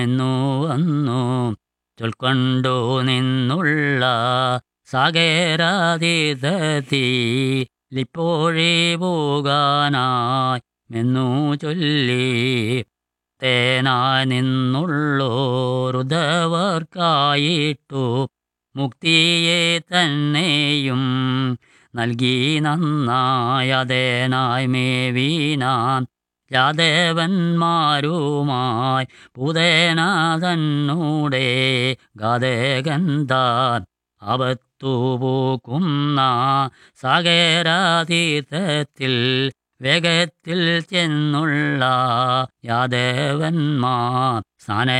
എന്നു വന്നു ചൊൽക്കൊണ്ടു നിന്നുള്ള സാഗേരാതീതത്തിലിപ്പോഴേ പോകാനായി എന്നു ചൊല്ലി തേനായി നിന്നുള്ളോരുദവർക്കായിട്ടു മുക്തിയെ തന്നെയും നൽകി നന്നായതേനായി മേവീനാൻ യാദേവന്മാരുമായി പൂതേന തന്നൂടെ ഗാതകന്താൻ അവത്തു പൂക്കുന്ന സാഗേരാതീതത്തിൽ വേഗത്തിൽ ചെന്നുള്ള യാദേവന്മാർ സ്നാന